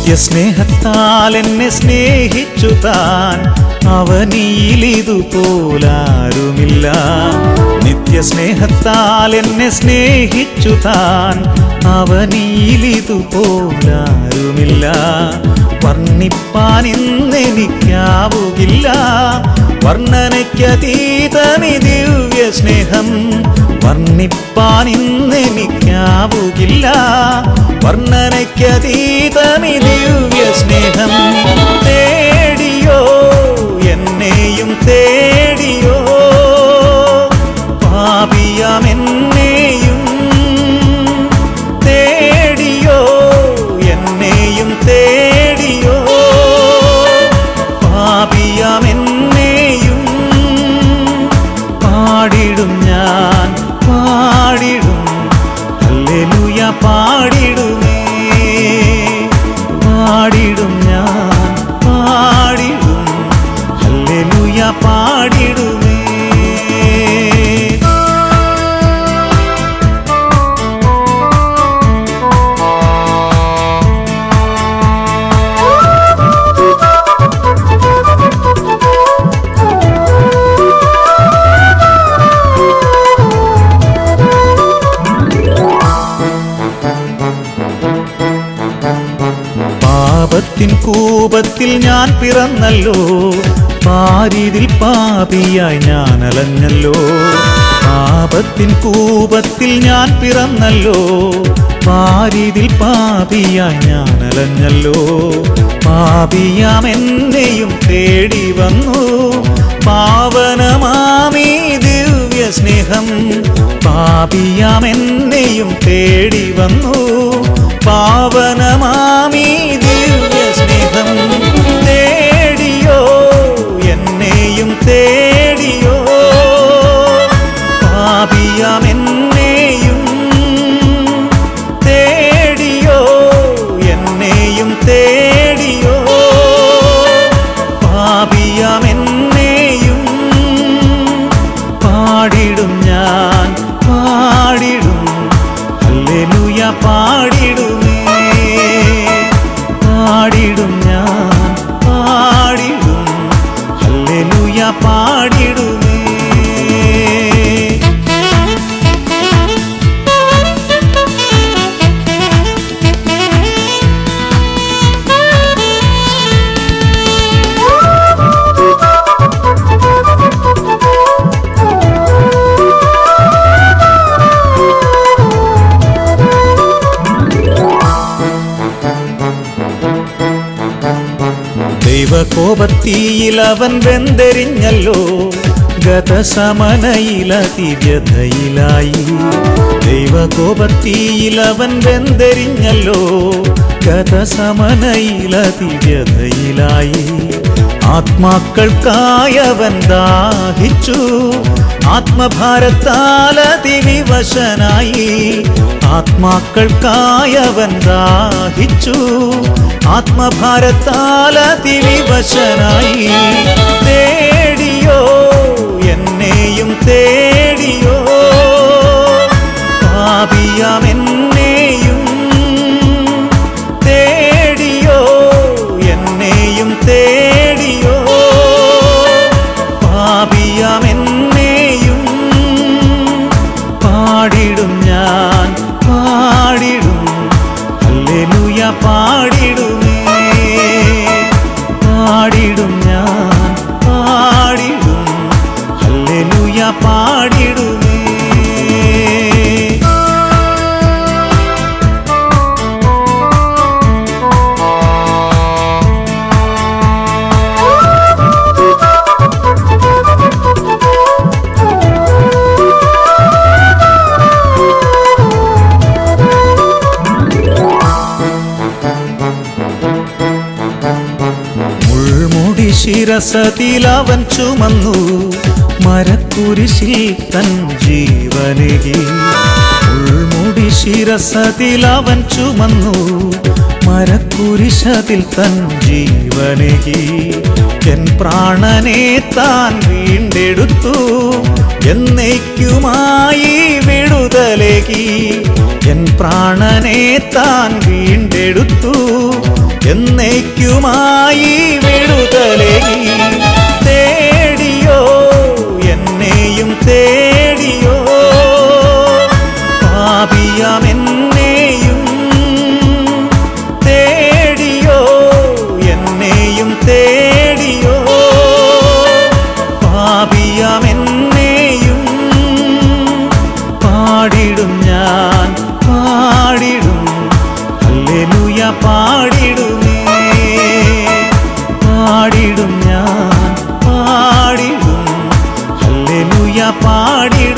നിത്യസ്നേഹത്താൽ എന്നെ സ്നേഹിച്ചു താൻ അവനിയിലിതുപോലാരുമില്ല നിത്യസ്നേഹത്താൽ എന്നെ സ്നേഹിച്ചു താൻ അവനിയിലിതുപോലാരുമില്ല വർണ്ണിപ്പാൻ ഇന്നെനിക്കാവുകില്ല വർണ്ണനയ്ക്കതീതമി ദിവ്യ സ്നേഹം വർണ്ണിപ്പാൻ ഇന്നെനിക്കാവുകില്ല വർണ്ണനയ്ക്കതീതമി ദിവ്യ സ്നേഹം തേടിയോ എന്നെയും തേടിയോ പാപിയാം എന്നെയും തേടിയോ എന്നെയും തേടിയോ പാപിയാം എന്നെയും പാടിടും ഞാൻ പാടിടും ഹല്ലേലൂയ പാടിടുമേ പാടിടും ഞാൻ പാടിടും ഹല്ലേലൂയ പാടിടുമേ പാപത്തിൻ കൂപത്തിൽ ഞാൻ പിറന്നല്ലോ പാരിതിൽ പാപിയായി ഞാൻ അലഞ്ഞല്ലോ പാപത്തിൻ കൂപത്തിൽ ഞാൻ പിറന്നല്ലോ പാരിതിൽ പാപിയായി ഞാൻ അലഞ്ഞല്ലോ പാപിയാം എന്നെയും തേടി വന്നു പാവനമാമീ ദിവ്യ സ്നേഹം പാപിയാം എന്നെയും തേടി വന്നു പാവനമാമീ ദിവ്യ സ്നേഹം തേടിയോ എന്നെയും തേടിയോ പാപിയാം എന്നെയും തേടിയോ എന്നെയും തേടിയോ പാപിയാം എന്നെയും പാടിടും ഞാൻ പാടിടും ഹല്ലേലൂയ പാടിടുമേ പാടിടും ഞാൻ പാടിടും ഹല്ലേലൂയ പാടിടുമേ ദൈവകോപത്തിയിൽ അവൻ വെന്തെരിഞ്ഞല്ലോ ഗതസമനയിലതിവ്യതയിലായി ദൈവകോപത്തിയിൽ അവൻ വെന്തെരിഞ്ഞല്ലോ ഗതസമനയിലതിവ്യതയിലായി ആത്മാക്കൾക്കായവൻ ദാഹിച്ചു ആത്മഭാരത്താൽ അതിവിവശനായി ആത്മാക്കൾക്കായവൻ ദാഹിച്ചു ആത്മഭാരത്താൽ അതിവിവശനായി തേടിയോ എന്നെയും തേടിയോ പാപിയാം എന്നെയും തേടിയോ എന്നെയും തേടിയോ പാപിയാം എന്നെയും പാടിടും ഞാൻ പാടിടും ഹല്ലേലൂയ പാടിടുമേ പാടിടും ഞാൻ പാടിടും ഹല്ലേലൂയ പാടിടുമേ മുൾമുടി ശിരസത്തിൽ അവൻ ചുമന്നു മരക്കുരിശിൽ തൻ ജീവനകി മുൾമുടി ശിരസത്തിൽ അവൻ ചുമന്നു മരക്കുരിശതിൽ തൻ ജീവനകി എൻ പ്രാണനെ താൻ വീണ്ടെടുത്തു എന്നേക്കുമായി വിടുതലേകി എൻ പ്രാണനെ താൻ വീണ്ടെടുത്തു എന്നേക്കുമായി വിടുതലേകി തേടിയോ എന്നെയും തേടിയോ പാപിയാം എന്നെയും തേടിയോ എന്നെയും തേടിയോ പാപിയാം എന്നെയും പാടിടും ഞാൻ പാടിടും ഹല്ലേലൂയ പാടിടുമേ പാടിടും ഞാൻ പാടിടും ഹല്ലേലൂയ പാടിടും